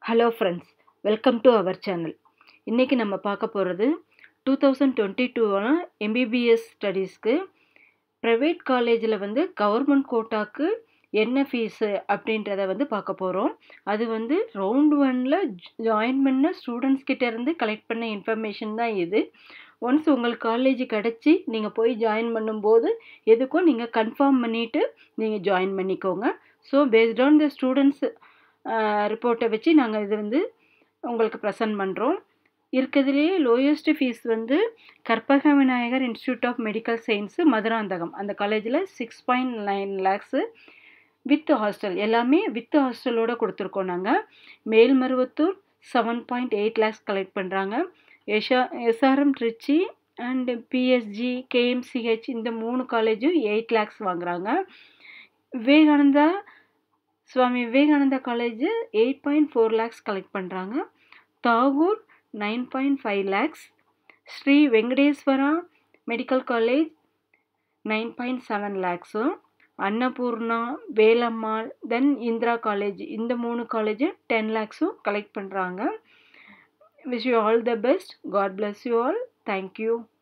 hello friends welcome to our channel இன்றைக்கி நம்ம பார்க்க போகிறது டூ தௌசண்ட் டுவெண்ட்டி டூவான எம்பிபிஎஸ் ஸ்டடீஸ்க்கு ப்ரைவேட் காலேஜில் வந்து கவர்மெண்ட் கோட்டாக்கு என்ன ஃபீஸு அப்படின்றத வந்து பார்க்க போகிறோம் அது வந்து ரவுண்ட் ஒனில் ஜாயின் பண்ண ஸ்டூடெண்ட்ஸ் கிட்ட இருந்து கலெக்ட் பண்ண இன்ஃபர்மேஷன் தான் இது ஒன்ஸ் உங்களுக்கு காலேஜ் கிடச்சி நீங்கள் போய் ஜாயின் பண்ணும்போது எதுக்கும் நீங்கள் கன்ஃபார்ம் பண்ணிவிட்டு நீங்கள் ஜாயின் பண்ணிக்கோங்க so based on the students ரிப்போர்ட்டை வச்சு நாங்கள் இது வந்து உங்களுக்கு ப்ரெசன்ட் பண்ணுறோம் இருக்கிறதுலேயே லோயஸ்ட் ஃபீஸ் வந்து Karpaga Vinayagar institute of medical science Maduranthakam அந்த காலேஜில் six point nine lakhs with hostel எல்லாமே வித் ஹாஸ்டலோடு கொடுத்துருக்கோம் நாங்கள் Melmaruvathur seven point eight lakhs collect பண்ணுறாங்க எஷா SRM Trichy and PSG KMCH இந்த மூணு காலேஜும் எயிட் லேக்ஸ் வாங்குகிறாங்க Vivekananda Swami Vivekananda college eight point four lakhs collect பண்ணுறாங்க Tagore nine point five lakhs Sri Venkateswara medical college nine point seven லேக்ஸும் அன்னபூர்ணா வேலம்மாள் தென் இந்திரா காலேஜ் இந்த மூணு காலேஜு டென் லேக்ஸும் கலெக்ட் பண்ணுறாங்க wish you all the best god bless you all thank you